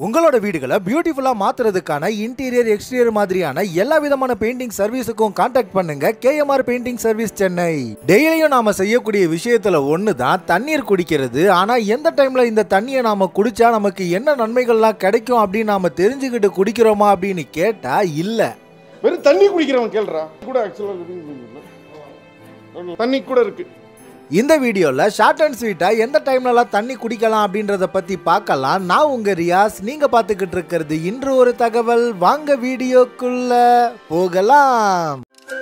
உங்களோட வீடுகளை பியூட்டிஃபுல்லா மாத்துறதுக்கான இன்டீரியர் எக்ஸ்டீரியர் மாதிரியான எல்லா விதமான பெயிண்டிங் சர்வீஸுக்கும் காண்டாக்ட் பண்ணுங்க கேஎம்ஆர் பெயிண்டிங் சர்வீஸ் சென்னை டெய்லியும் நாம செய்யக்கூடிய விஷயத்துல ஒன்று தான் தண்ணீர் குடிக்கிறது ஆனா எந்த டைம்ல இந்த தண்ணியை நாம குடிச்சா நமக்கு என்ன நன்மைகள்லாம் கிடைக்கும் அப்படின்னு நாம தெரிஞ்சுக்கிட்டு குடிக்கிறோமா அப்படின்னு கேட்டா இல்ல வெறும் தண்ணி குடிக்கிறவன் கேள்றா கூட ஆக்சுவலாக தண்ணி கூட இருக்கு இந்த வீடியோல ஷார்ட் அண்ட் ஸ்வீட்டா எந்த டைம்லலாம் தண்ணி குடிக்கலாம் அப்படின்றத பத்தி பார்க்கலாம் நான் உங்க ரியாஸ் நீங்க பார்த்துக்கிட்டு இருக்கிறது இன்று ஒரு தகவல் வாங்க வீடியோக்குள்ள போகலாம்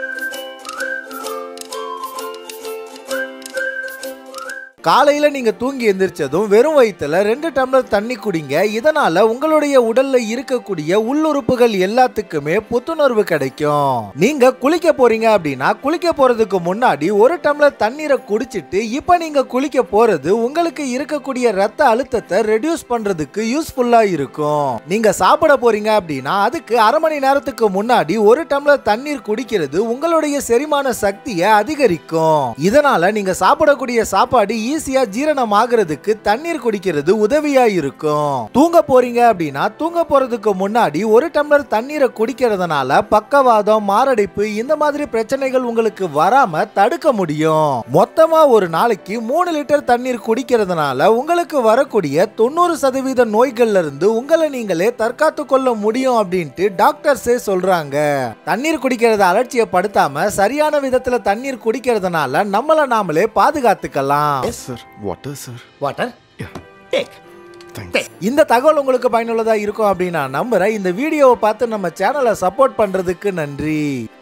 காலையில நீங்க தூங்கி எந்திரிச்சதும் வெறும் வயிற்றுல ரெண்டு டம்ளர் தண்ணி குடிங்க இதனால உங்களுடைய உடல்ல இருக்கக்கூடிய உள்ளுறுப்புகள் எல்லாத்துக்குமே புத்துணர்வு கிடைக்கும் நீங்க குளிக்க போறீங்க அப்படின்னா குளிக்க போறதுக்கு முன்னாடி ஒரு டம்ளர் தண்ணீரை குடிச்சிட்டு இப்ப நீங்க குளிக்க போறது உங்களுக்கு இருக்கக்கூடிய ரத்த அழுத்தத்தை ரெடியூஸ் பண்றதுக்கு யூஸ்ஃபுல்லா இருக்கும் நீங்க சாப்பிட போறீங்க அப்படின்னா அதுக்கு அரை மணி நேரத்துக்கு முன்னாடி ஒரு டம்ளர் தண்ணீர் குடிக்கிறது உங்களுடைய செரிமான சக்தியை அதிகரிக்கும் இதனால நீங்க சாப்பிடக்கூடிய சாப்பாடு ஈஸியா ஜீரணம் ஆகுறதுக்கு தண்ணீர் குடிக்கிறது உதவியா இருக்கும் தூங்க போறீங்க அப்படின்னா தூங்க போறதுக்கு முன்னாடி ஒரு டம்ளர் தண்ணீரை குடிக்கிறதுனால பக்கவாதம் மாரடைப்பு இந்த மாதிரி பிரச்சனைகள் உங்களுக்கு வராம தடுக்க முடியும் மொத்தமா ஒரு நாளைக்கு மூணு லிட்டர் தண்ணீர் குடிக்கிறதுனால உங்களுக்கு வரக்கூடிய தொண்ணூறு சதவீத நோய்கள்ல இருந்து உங்களை நீங்களே தற்காத்து கொள்ள முடியும் அப்படின்ட்டு டாக்டர்ஸே சொல்றாங்க தண்ணீர் குடிக்கிறத அலட்சியப்படுத்தாம சரியான விதத்துல தண்ணீர் குடிக்கிறதுனால நம்மள நாமளே பாதுகாத்துக்கலாம் Yes, sir. Water, sir. Water Yeah. Take Thanks. இந்த தகவல் உங்களுக்கு பயனுள்ளதா இருக்கும் அப்படின்னு நான் நம்புறேன் இந்த வீடியோவை பார்த்து நம்ம சேனலை சப்போர்ட் பண்றதுக்கு நன்றி